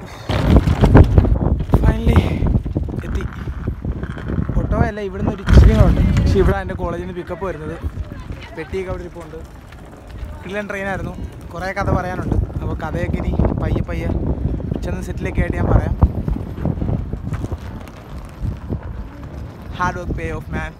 Finally എത്തി auto അല്ല ഇവിടുന്ന് ഒരു ഇച്ചിരി ഉണ്ട് പക്ഷെ ഇവിടെ എൻ്റെ കോളേജിൽ നിന്ന് പിക്കപ്പ് വരുന്നത് പെട്ടിയൊക്കെ അവിടെ ഇരിപ്പുണ്ട് കില്ലൻ ട്രെയിനായിരുന്നു കുറേ കഥ പറയാനുണ്ട് അപ്പോൾ കഥയൊക്കെ ഇനി പയ്യെ പയ്യെ ചെന്ന് സെറ്റിലേക്ക് ആയിട്ട് ഞാൻ പറയാം hard work pay off man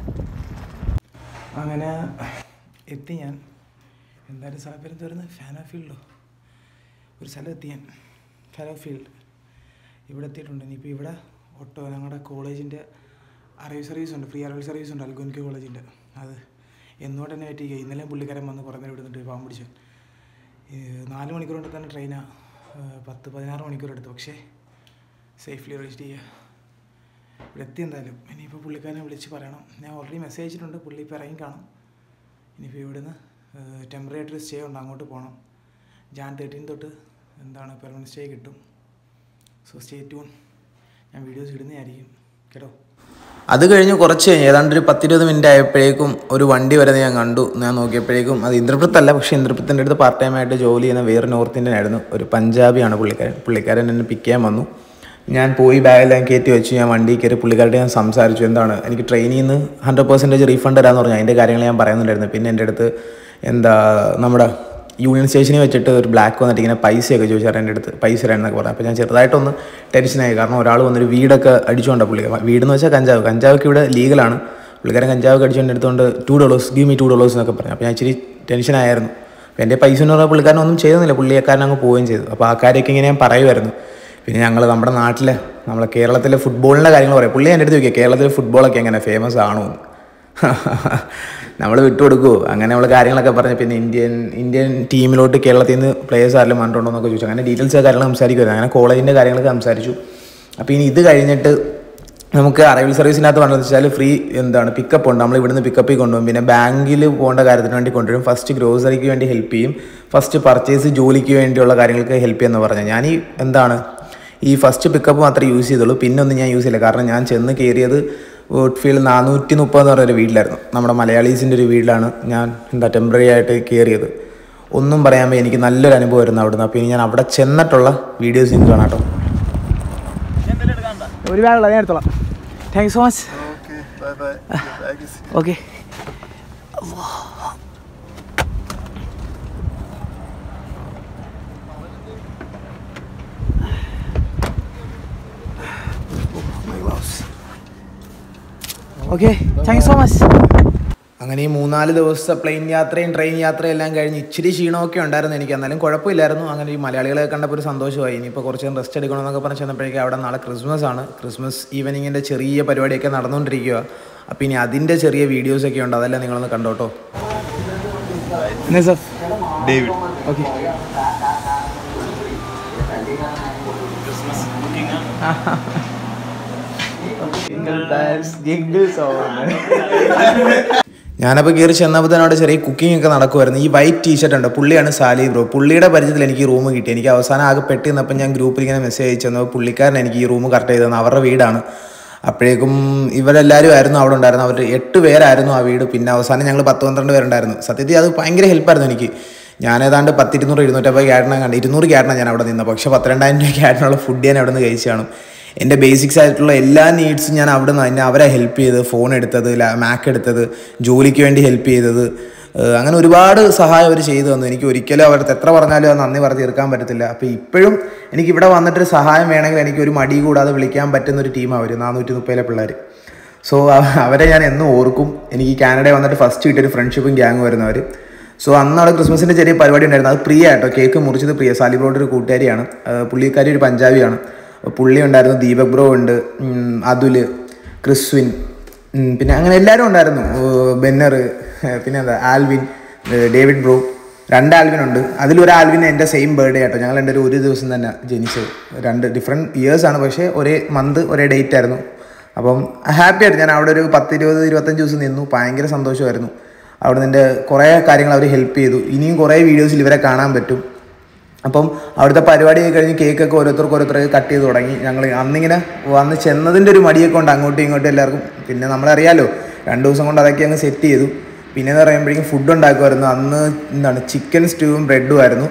അങ്ങനെ എത്തി ഞാൻ എന്തായാലും സ്ഥലപ്പേരും തീർന്ന് ഫാനോ ഫീൽഡോ ഒരു സ്ഥലം എത്തി ഞാൻ ഫാനോ ഫീൽഡ് ഇവിടെ എത്തിയിട്ടുണ്ട് ഇനിയിപ്പോൾ ഇവിടെ ഓട്ടോ ഞങ്ങളുടെ കോളേജിൻ്റെ അറിവ് സർവീസ് ഉണ്ട് ഫ്രീ അറിവ് സർവീസ് ഉണ്ട് അൽഗോൻകെ കോളേജിൻ്റെ അത് എന്നോട് തന്നെ പറ്റി ഇന്നലെ പുള്ളിക്കാരൻ വന്ന് കുറേ നേരം എടുത്തിട്ട് പാവം പിടിച്ചു നാല് മണിക്കൂർ കൊണ്ട് തന്നെ ട്രെയിനാണ് പത്ത് പതിനാറ് മണിക്കൂർ എടുത്തു പക്ഷേ സേഫ്ലി റീച്ച് ചെയ്യുക ഇവിടെ എത്തി എന്തായാലും ഇനിയിപ്പോൾ പുള്ളിക്കാരനെ വിളിച്ച് പറയണം ഞാൻ ഓൾറെഡി മെസ്സേജ് അയച്ചിട്ടുണ്ട് പുള്ളി ഇപ്പോൾ ഇറങ്ങി കാണും ഇനിയിപ്പോൾ ഇവിടുന്ന് ടെമ്പററി ആയിട്ടൊരു സ്റ്റേ ഉണ്ട് അങ്ങോട്ട് പോകണം ജാൻ തേർട്ടീൻ തൊട്ട് എന്താണ് പെർമനൻറ്റ് സ്റ്റേ കിട്ടും സോ സ്റ്റേ ട്യൂൺ ഞാൻ വീഡിയോസ് ഇടുന്നതായിരിക്കും കേട്ടോ അത് കഴിഞ്ഞ് കുറച്ച് കഴിഞ്ഞ് ഏതാണ്ട് ഒരു പത്തിരുപത് മിനിറ്റ് ആയപ്പോഴേക്കും ഒരു വണ്ടി വരുന്നത് ഞാൻ കണ്ടു ഞാൻ നോക്കിയപ്പോഴേക്കും അത് ഇന്ദ്രപ്രത്ത് അല്ല പക്ഷേ ഇന്ദ്രപ്രത്തിൻ്റെ അടുത്ത് പാർട്ട് ടൈം ആയിട്ട് ജോലി ചെയ്യുന്ന വേറെ നോർത്ത് ഇന്ത്യൻ ആയിരുന്നു ഒരു പഞ്ചാബിയാണ് പുള്ളിക്കാരൻ പുള്ളിക്കാരൻ എന്നെ പിക്ക് ചെയ്യാൻ വന്നു ഞാൻ പോയി ബാഗെല്ലാം കയറ്റി വെച്ചു ഞാൻ വണ്ടി കയറി പുള്ളിക്കാരുടെ ഞാൻ സംസാരിച്ചു എന്താണ് എനിക്ക് ട്രെയിനിൽ നിന്ന് ഹൺഡ്രഡ് പെർസെൻറ്റേജ് റീഫണ്ട് തരാമെന്ന് പറഞ്ഞു അതിൻ്റെ കാര്യങ്ങൾ ഞാൻ പറയുന്നുണ്ടായിരുന്നു പിന്നെ എൻ്റെ അടുത്ത് എന്താ നമ്മുടെ യൂണിയൻ സ്റ്റേഷനിൽ വെച്ചിട്ട് ഒരു ബ്ലാക്ക് വന്നിട്ട് ഇങ്ങനെ പൈസയൊക്കെ ചോദിച്ചാൽ എൻ്റെ അടുത്ത് പൈസ തരാമെന്നൊക്കെ പറഞ്ഞു അപ്പോൾ ഞാൻ ചെറുതായിട്ടൊന്ന് ടെൻഷനായി കാരണം ഒരാൾ വന്നൊരു വീടൊക്കെ അടിച്ചുകൊണ്ടാണ് പുള്ളി വീടെന്ന് വെച്ചാൽ കഞ്ചാവ് കഞ്ചാവൊക്കെ ഇവിടെ ലീഗലാണ് പുള്ളിക്കാരൻ കഞ്ചാവൊക്കെ അടിച്ചുകൊണ്ട് എടുത്തുകൊണ്ട് two dollars give me two dollars എന്നൊക്കെ പറഞ്ഞു അപ്പോൾ ഞാൻ ഇച്ചിരി ടെൻഷനായിരുന്നു അപ്പോൾ എൻ്റെ പൈസ എന്ന് പറഞ്ഞാൽ പുള്ളിക്കാരൻ ഒന്നും ചെയ്തൊന്നുമില്ല പുള്ളിക്കാരൻ അങ്ങ് പോവുകയും ചെയ്തു അപ്പോൾ ആ കാര്യമൊക്കെ ഇങ്ങനെ ഞാൻ പറയുമായിരുന്നു പിന്നെ ഞങ്ങൾ നമ്മുടെ നാട്ടിലെ നമ്മളെ കേരളത്തിലെ ഫുട്ബോളിൻ്റെ കാര്യങ്ങൾ പറയും പുള്ളി എൻ്റെ അടുത്ത് ചോദിക്കുക കേരളത്തിലെ ഫുട്ബോളൊക്കെ എങ്ങനെ ഫേമസ് ആണോ എന്ന് നമ്മൾ വിട്ടുകൊടുക്കുമോ അങ്ങനെ നമ്മൾ കാര്യങ്ങളൊക്കെ പറഞ്ഞ് പിന്നെ ഇന്ത്യൻ ഇന്ത്യൻ ടീമിലോട്ട് കേരളത്തിൽ നിന്ന് പ്ലേയേഴ്സ് ആരെങ്കിലും വന്നിട്ടുണ്ടോ എന്നൊക്കെ ചോദിച്ചു അങ്ങനെ ഡീറ്റെയിൽസ് കാര്യങ്ങൾ സംസാരിക്കുമായിരുന്നു അങ്ങനെ കോളേജിൻ്റെ കാര്യങ്ങളൊക്കെ സംസാരിച്ചു അപ്പോൾ ഇനി ഇത് കഴിഞ്ഞിട്ട് നമുക്ക് അറൈവൽ സർവീസിനകത്ത് പറഞ്ഞതെന്ന് വെച്ചാൽ ഫ്രീ എന്താണ് പിക്കപ്പ് ഉണ്ട് നമ്മൾ ഇവിടുന്ന് പിക്കപ്പിൽ കൊണ്ടുപോകും പിന്നെ ബാങ്കിൽ പോകേണ്ട കാര്യത്തിന് വേണ്ടി കൊണ്ടുവരും ഫസ്റ്റ് ഗ്രോസറിക്ക് വേണ്ടി ഹെൽപ്പ് ചെയ്യും ഫസ്റ്റ് പർച്ചേസ് ജോലിക്ക് വേണ്ടിയുള്ള കാര്യങ്ങൾക്ക് ഹെൽപ്പ് ചെയ്യുമെന്ന് പറഞ്ഞു ഞാൻ ഈ എന്താണ് ഈ ഫസ്റ്റ് പിക്കപ്പ് മാത്രമേ യൂസ് ചെയ്തുള്ളൂ പിന്നെ ഒന്നും ഞാൻ യൂസ് ചെയ്യില്ല കാരണം ഞാൻ ചെന്ന് കയറിയത് വോട്ട്ഫീൽഡ് നാനൂറ്റി മുപ്പത് എന്ന് പറയുന്ന ഒരു വീട്ടിലായിരുന്നു നമ്മുടെ മലയാളീസിൻ്റെ ഒരു വീട്ടിലാണ് ഞാൻ എന്താ ടെമ്പററി ആയിട്ട് കയറിയത് ഒന്നും പറയാൻ വയ്യ എനിക്ക് നല്ലൊരു അനുഭവമായിരുന്നു അവിടുന്ന് അപ്പോൾ ഇനി ഞാൻ അവിടെ ചെന്നിട്ടുള്ള വീഡിയോസ് എനിക്ക് കാണാം കേട്ടോ ഒരു ബാഗുള്ള ഞാൻ എടുത്തോളാം thank you so much Okay, bye bye. Your bag is here. Okay okay thank you so much അങ്ങനെ ഈ മൂന്നാല് ദിവസത്തെ പ്ലെയിൻ യാത്രയും ട്രെയിൻ യാത്രയും എല്ലാം കഴിഞ്ഞ് ഇച്ചിരി ക്ഷീണമൊക്കെ ഉണ്ടായിരുന്നു എനിക്ക് എന്നാലും കുഴപ്പമില്ലായിരുന്നു അങ്ങനെ ഈ മലയാളികളെ കണ്ടപ്പോൾ ഒരു സന്തോഷമായി ഇനിയിപ്പോൾ കുറച്ച് നേരം റെസ്റ്റ് എടുക്കണമെന്നൊക്കെ പറഞ്ഞ് ചെന്നപ്പോഴേക്കും അവിടെ നാളെ ക്രിസ്മസ് ആണ് ക്രിസ്മസ് ഈവനിങ്ങിൻ്റെ ചെറിയ പരിപാടിയൊക്കെ നടന്നുകൊണ്ടിരിക്കുക അപ്പോൾ ഇനി അതിൻ്റെ ചെറിയ വീഡിയോസൊക്കെ ഉണ്ട് അതെല്ലാം നിങ്ങളൊന്ന് കണ്ടോട്ടോ നസഫ് David. ഓക്കെ ഞാനപ്പോൾ കയറി ചെന്നപ്പോൾ തന്നെ അവിടെ ചെറിയ കുക്കിംഗ് ഒക്കെ നടക്കുമായിരുന്നു ഈ വൈറ്റ് ടീഷർട്ട് ഉണ്ട് പുള്ളിയാണ് സാലി ബ്രോ പുള്ളിയുടെ പരിചയത്തിൽ എനിക്ക് റൂം കിട്ടി എനിക്ക് അവസാനം ആകെ പെട്ടി നിന്നപ്പോൾ ഞാൻ ഗ്രൂപ്പിൽ ഇങ്ങനെ മെസ്സേജ് അയച്ചു തന്നപ്പോൾ പുള്ളിക്കാരൻ എനിക്ക് ഈ റൂം കറക്റ്റ് ചെയ്ത് തന്നു അവരുടെ വീടാണ് അപ്പോഴേക്കും ഇവരെല്ലാവരും ആയിരുന്നു അവിടെ ഉണ്ടായിരുന്നു അവർ എട്ട് പേരായിരുന്നു ആ വീട് പിന്നെ അവസാനം ഞങ്ങൾ പത്ത് പന്ത്രണ്ട് പേരുണ്ടായിരുന്നു സത്യത്തിൽ അത് ഭയങ്കര ഹെൽപ്പായിരുന്നു എനിക്ക് ഞാൻ ഏതാണ്ട് പത്തിരുന്നൂറ് ഇരുന്നൂറ്റമ്പത് ക്യാറ്റിനെ കണ്ട് ഇരുന്നൂറ് ക്യാറ്റിനാണ് ഞാൻ അവിടെ നിന്നത് പക്ഷേ പത്തിരണ്ടായിരം രൂപ ക്യാറ്റിനുള്ള ഫുഡ് ഞാൻ അവിടെ നിന്ന് കഴിച്ചു കാണും എൻ്റെ ബേസിക്സ് ആയിട്ടുള്ള എല്ലാ നീഡ്സും ഞാൻ അവിടെ നിന്ന് എന്നെ അവരെ ഹെൽപ്പ് ചെയ്ത് ഫോൺ എടുത്തത് മാക്ക് എടുത്തത് ജോലിക്ക് വേണ്ടി ഹെൽപ്പ് ചെയ്തത് ഏഹ് അങ്ങനെ ഒരുപാട് സഹായം അവർ ചെയ്തു തന്നു എനിക്ക് ഒരിക്കലും അവർക്ക് എത്ര പറഞ്ഞാലും അത് നന്ദി പറഞ്ഞ് തീർക്കാൻ പറ്റത്തില്ല അപ്പോൾ ഇപ്പോഴും എനിക്ക് ഇവിടെ വന്നിട്ടൊരു സഹായം വേണമെങ്കിൽ എനിക്ക് ഒരു മടി കൂടാതെ വിളിക്കാൻ പറ്റുന്ന ഒരു ടീമാണ് അവർ നാനൂറ്റി മുപ്പതിലെ പിള്ളേർ സോ അവരെ ഞാൻ എന്നും ഓർക്കും എനിക്ക് ഈ കാനഡയിൽ വന്നിട്ട് ഫസ്റ്റ് കിട്ടിയൊരു ഫ്രണ്ട്ഷിപ്പും ഗ്യാങ് വരുന്നവർ സോ അന്ന് അവിടെ ക്രിസ്മസിൻ്റെ ചെറിയ പരിപാടി ഉണ്ടായിരുന്നു അത് പ്രിയ കേട്ടോ കേക്ക് മുറിച്ചത് പ്രിയ സാലിബ്രോയുടെ ഒരു കൂട്ടുകാരിയാണ് ഏഹ് പുള്ളിക്കാരി ഒരു പഞ്ചാബിയാണ് പുള്ളി ഉണ്ടായിരുന്നു ദീപക് ബ്രോ ഉണ്ട് ഉം, അതുല് ക്രിസ്വിൻ ഉം, പിന്നെ അങ്ങനെ എല്ലാവരും ഉണ്ടായിരുന്നു ഏഹ് ബെന്നർ ഏഹ് പിന്നെ എന്താ ആൽവിൻ ഏഹ് ഡേവിഡ് ബ്രോ രണ്ട് ആൽവിൻ ഉണ്ട് അതിലൊരു ആൽവിൻ എൻ്റെ സെയിം ബർത്ത്ഡേ ആട്ടോ ഞങ്ങൾ എൻ്റെ ഒരു ഒരു ദിവസം തന്നെ ജനിച്ചത് രണ്ട് ഡിഫറെൻറ്റ് ഇയേഴ്സ് ആണ് പക്ഷേ ഒരേ മന്ത് ഒരേ ഡേറ്റ് ആയിരുന്നു അപ്പം ഹാപ്പി ആയിട്ട് ഞാൻ അവിടെ ഒരു പത്ത് ഇരുപത് ഇരുപത്തഞ്ച് ദിവസം നിന്നു ഭയങ്കര സന്തോഷമായിരുന്നു അവിടെ നിൻ്റെ കുറേ കാര്യങ്ങൾ അവർ ഹെൽപ്പ് ചെയ്തു ഇനിയും കുറേ വീഡിയോസിൽ ഇവരെ കാണാൻ പറ്റും അപ്പം അവിടുത്തെ പരിപാടി കഴിഞ്ഞ് കേക്കൊക്കെ ഓരോരുത്തർക്ക് ഓരോരുത്തർക്ക് കട്ട് ചെയ്ത് തുടങ്ങി ഞങ്ങൾ അന്നിങ്ങനെ വന്ന് ചെന്നതിൻ്റെ ഒരു മടിയൊക്കെ ഉണ്ട് അങ്ങോട്ടും ഇങ്ങോട്ടും എല്ലാവർക്കും പിന്നെ നമ്മളറിയാലോ രണ്ട് ദിവസം കൊണ്ട് അതൊക്കെ അങ്ങ് സെറ്റ് ചെയ്തു പിന്നെ എന്ന് പറയുമ്പോഴേക്കും ഫുഡ് ഉണ്ടാക്കുമായിരുന്നു അന്ന് എന്താണ് ചിക്കൻ സ്റ്റൂവും ബ്രെഡും ആയിരുന്നു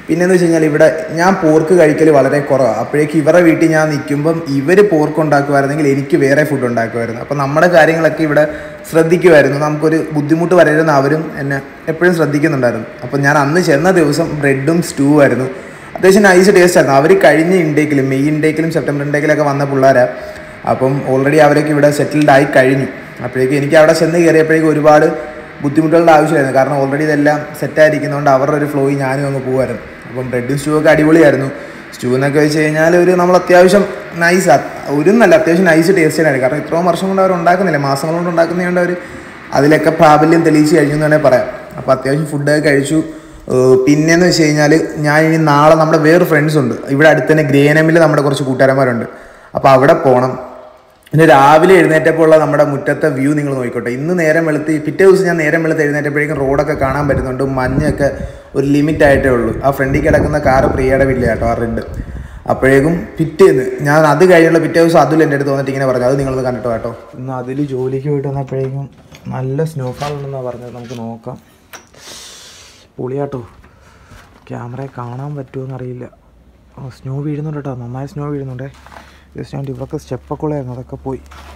പിന്നെന്ന് വെച്ച് കഴിഞ്ഞാൽ ഇവിടെ ഞാൻ പോർക്ക് കഴിക്കൽ വളരെ കുറവാണ് അപ്പോഴേക്ക് ഇവരുടെ വീട്ടിൽ ഞാൻ നിൽക്കുമ്പം ഇവർ പോർക്ക് ഉണ്ടാക്കുമായിരുന്നെങ്കിൽ എനിക്ക് വേറെ ഫുഡ് ഉണ്ടാക്കുമായിരുന്നു അപ്പോൾ നമ്മുടെ കാര്യങ്ങളൊക്കെ ഇവിടെ ശ്രദ്ധിക്കുമായിരുന്നു നമുക്കൊരു ബുദ്ധിമുട്ട് വരരുന്ന അവരും എന്നെ എപ്പോഴും ശ്രദ്ധിക്കുന്നുണ്ടായിരുന്നു അപ്പോൾ ഞാൻ അന്ന് ചെന്ന ദിവസം ബ്രെഡും സ്റ്റൂ ആയിരുന്നു അത്യാവശ്യം നൈസ് ടേസ്റ്റ് ആയിരുന്നു അവർ കഴിഞ്ഞ ഇൻടേക്കിലും മെയ് ഇൻടേക്കിലും സെപ്റ്റംബർ ഇൻടേക്കിലൊക്കെ വന്ന പിള്ളേരാണ് അപ്പം ഓൾറെഡി അവരൊക്കെ ഇവിടെ സെറ്റിൽഡ് ആയി കഴിഞ്ഞു അപ്പോഴേക്കും എനിക്ക് അവിടെ ചെന്ന് കയറിയപ്പോഴേക്കും ഒരുപാട് ബുദ്ധിമുട്ടുകളുടെ ആവശ്യമായിരുന്നു കാരണം ഓൾറെഡി ഇതെല്ലാം സെറ്റായിരിക്കുന്നതുകൊണ്ട് അവരുടെ ഒരു ഫ്ലോയിൽ ഞാനും അങ്ങ് പോകുമായിരുന്നു അപ്പം ബ്രെഡും സ്റ്റൂ ഒക്കെ അടിപൊളിയായിരുന്നു സ്റ്റൂ എന്നൊക്കെ വെച്ച് കഴിഞ്ഞാൽ ഒരു നമ്മൾ അത്യാവശ്യം നൈസ് ഒരു നല്ല അത്യാവശ്യം നൈസ് ടേസ്റ്റ് ആയിരുന്നു കാരണം ഇത്രയും വർഷം കൊണ്ട് അവർ ഉണ്ടാക്കുന്നില്ല മാസങ്ങൾ കൊണ്ട് ഉണ്ടാക്കുന്നതുകൊണ്ട് അവർ അതിലൊക്കെ പ്രാബല്യം തെളിയിച്ച് കഴിഞ്ഞു എന്ന് വേണേൽ പറയാം അപ്പോൾ അത്യാവശ്യം ഫുഡൊക്കെ കഴിച്ചു ഏഹ് പിന്നെന്ന് വെച്ച് കഴിഞ്ഞാൽ ഞാൻ ഇനി നാളെ നമ്മുടെ വേറെ ഫ്രണ്ട്സ് ഉണ്ട് ഇവിടെ അടുത്ത് തന്നെ ഗ്രേനമിൽ നമ്മുടെ കുറച്ച് കൂട്ടുകാരന്മാരുണ്ട് അപ്പോൾ അവിടെ പോകണം ഇന്ന് രാവിലെ എഴുന്നേറ്റപ്പോൾ ഉള്ള നമ്മുടെ മുറ്റത്തെ വ്യൂ നിങ്ങൾ നോക്കിക്കോട്ടെ ഇന്ന് നേരം വെളുത്ത് പിറ്റേ ദിവസം ഞാൻ നേരം വെളുത്ത് എഴുന്നേറ്റപ്പോഴേക്കും റോഡൊക്കെ കാണാൻ പറ്റുന്നുണ്ട് മഞ്ഞൊക്കെ ഒരു ലിമിറ്റ് ആയിട്ടേ ഉള്ളൂ ആ ഫ്രണ്ടിൽ കിടക്കുന്ന കാറ് പ്രിയയുടെ വീട്ടിലെ കേട്ടോ ആ റെഡ് അപ്പോഴേക്കും പിറ്റേന്ന് ഞാൻ അത് കഴിഞ്ഞുള്ള പിറ്റേ ദിവസം അതിൽ എൻ്റെ അടുത്ത് വന്നിട്ട് ഇങ്ങനെ പറഞ്ഞു അത് നിങ്ങളത് കണ്ടിട്ടോ കേട്ടോ ഇന്ന് അതിൽ ജോലിക്ക് പോയിട്ട് വന്നപ്പോഴേക്കും നല്ല സ്നോഫാൾ ഉണ്ടെന്നാണ് പറഞ്ഞത് നമുക്ക് നോക്കാം പൊളിയാട്ടോ ക്യാമറയെ കാണാൻ പറ്റുമോ അറിയില്ല സ്നോ വീഴുന്നുണ്ട് കേട്ടോ നന്നായി സ്നോ വീഴുന്നുണ്ടേ ജസ്റ്റ് ഞാൻ ഇവർക്ക് സ്റ്റെപ്പൊക്കെ ഉള്ളായിരുന്നു അതൊക്കെ പോയി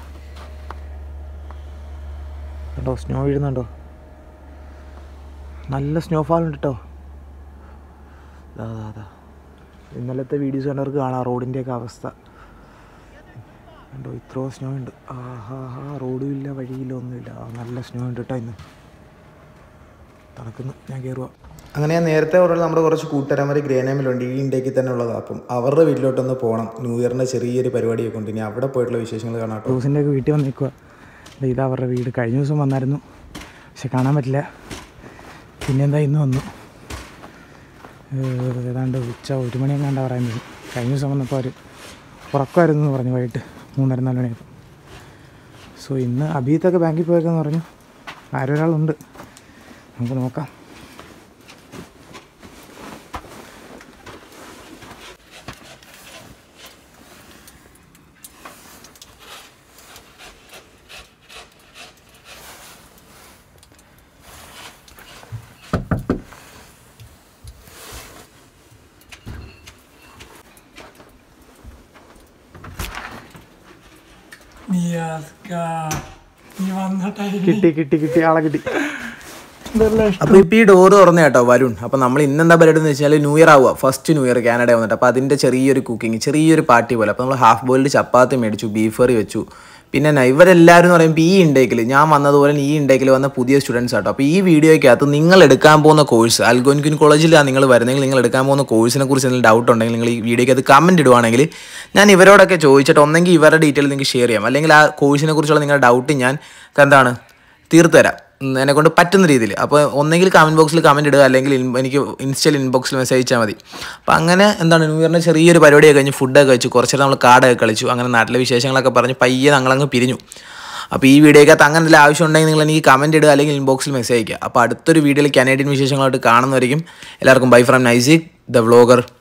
കണ്ടോ സ്നോ വീഴുന്നുണ്ടോ നല്ല സ്നോഫാൾ ഉണ്ട് കേട്ടോ അതാ അതാ അതാ ഇന്നലത്തെ വീഡിയോസ് കണ്ടവർക്ക് കാണാം റോഡിൻ്റെയൊക്കെ അവസ്ഥ കണ്ടോ ഇത്രയോ സ്നോ ഉണ്ട് ആഹാ ഹാ റോഡും ഇല്ല വഴിയില്ല ഒന്നുമില്ല ആ, നല്ല സ്നോ ഉണ്ട് കേട്ടോ ഇന്ന് തണുക്കുന്നു ഞാൻ കയറുക അങ്ങനെ ഞാൻ നേരത്തെ പറഞ്ഞ നമ്മുടെ കുറച്ച് കൂട്ടുകാരന്മാർ ഗ്രേനമിലുണ്ട് ഈ ഇന്ത്യക്ക് തന്നെ ഉള്ളതാണ് അപ്പം അവരുടെ വീട്ടിലോട്ടൊന്ന് പോകണം ന്യൂ ഇയറിൻ്റെ ചെറിയൊരു പരിപാടിയൊക്കെ ഉണ്ട് ഇനി അവിടെ പോയിട്ടുള്ള വിശേഷങ്ങൾ കാണാം കേട്ടോ റോസിൻ്റെ ഒക്കെ വീട്ടിൽ വന്ന് നിൽക്കുക ഇതാ അവരുടെ വീട് കഴിഞ്ഞ ദിവസം വന്നായിരുന്നു പക്ഷെ കാണാൻ പറ്റില്ല പിന്നെന്താ ഇന്ന് വന്നു ഏഹ് ഏതാണ്ട് ഉച്ച ഒരു മണിയെങ്ങാണ്ടാ പറയുന്നത് കഴിഞ്ഞ ദിവസം വന്നപ്പോൾ അവർ ഉറക്കമായിരുന്നു എന്ന് പറഞ്ഞു വൈകിട്ട് മൂന്നര നാല് മണിയായപ്പോൾ സോ ഇന്ന് അബീത്തൊക്കെ ബാങ്കിൽ പോയേക്കെന്ന് പറഞ്ഞു ആരൊരാളുണ്ട് നമുക്ക് നോക്കാം കിട്ടി കിട്ടി കിട്ടി ആളെ കിട്ടി അപ്പോൾ ഇപ്പോൾ ഈ ഡോറ് തുറന്ന കേട്ടോ വരുൺ അപ്പോൾ നമ്മൾ ഇന്നെന്താ പരിപാടി എന്ന് വെച്ചാൽ ന്യൂ ഇയർ ആവുക ഫസ്റ്റ് ന്യൂ ഇയർ കാനഡ വന്നിട്ട് അപ്പോൾ അതിൻ്റെ ചെറിയൊരു കുക്കിംഗ് ചെറിയൊരു പാർട്ടി പോലെ അപ്പോൾ നമ്മൾ ഹാഫ് ബോയിൽഡ് ചപ്പാത്തി മേടിച്ചു ബീഫ് കറി വെച്ചു പിന്നെ എന്നാ ഇവരെല്ലാവരും എന്ന് പറയുമ്പോൾ ഈ ഇൻടേക്കിൽ ഞാൻ വന്നതുപോലെ ഈ ഇൻടേക്കിൽ വന്ന പുതിയ സ്റ്റുഡൻസ് ആട്ടോ അപ്പോൾ ഈ വീഡിയോയ്ക്കകത്ത് നിങ്ങൾ എടുക്കാൻ പോകുന്ന കോഴ്സ് അൽഗോൻക്യൂൻ കോളേജിലാണ് നിങ്ങൾ വരുന്നെങ്കിൽ നിങ്ങൾ എടുക്കാൻ പോകുന്ന കോഴ്സിനെ കുറിച്ച് എന്തെങ്കിലും ഡൗട്ട് ഉണ്ടെങ്കിൽ നിങ്ങൾ ഈ വീഡിയോയ്ക്ക് അത് കമൻറ്റ് ഇടുവാണെങ്കിൽ ഞാൻ ഇവരോടൊക്കെ ചോദിച്ചിട്ട് ഒന്നെങ്കിൽ ഇവരുടെ ഡീറ്റെയിൽ നിങ്ങൾക്ക് ഷെയർ ചെയ്യാം അല്ലെങ്കിൽ ആ കോഴ്സിനെ കുറിച്ചുള്ള നിങ്ങളുടെ ഡൗട്ട് ഞാൻ എന്താണ് തീർത്തു തരാം ഉം, എന്നെ കൊണ്ട് പറ്റുന്ന രീതിയിൽ അപ്പോൾ ഒന്നെങ്കിൽ കമൻറ്റ് ബോക്സിൽ കമൻറ്റ് ഇടുക അല്ലെങ്കിൽ ഇൻ- എനിക്ക് ഇൻസ്റ്റയിൽ ഇൻബോക്സിൽ മെസ്സേജ് അയച്ചാൽ മതി അപ്പോൾ അങ്ങനെ എന്താണ് ന്യൂ ഇയറിൻ്റെ ചെറിയൊരു പരിപാടിയൊക്കെ കഴിഞ്ഞ് ഫുഡൊക്കെ കഴിച്ചു കുറച്ച് നേരം നമ്മൾ കാർഡൊക്കെ കളിച്ചു അങ്ങനെ നാട്ടിലെ വിശേഷങ്ങളൊക്കെ പറഞ്ഞ് പയ്യെ ഞങ്ങളങ്ങ് പിരിഞ്ഞു അപ്പോൾ ഈ വീഡിയോക്കകത്ത് അങ്ങനെ എന്തെങ്കിലും ആവശ്യം ഉണ്ടെങ്കിൽ നിങ്ങൾ എനിക്ക് കമൻറ്റ് ഇടുക അല്ലെങ്കിൽ ഇൻബോക്സിൽ മെസ്സേജ് അയക്കുക അപ്പോൾ അടുത്തൊരു വീഡിയോയിൽ കനേഡിയൻ വിശേഷങ്ങളായിട്ട് കാണുന്നവരിക്കും എല്ലാവർക്കും bye from Naisik the vlogger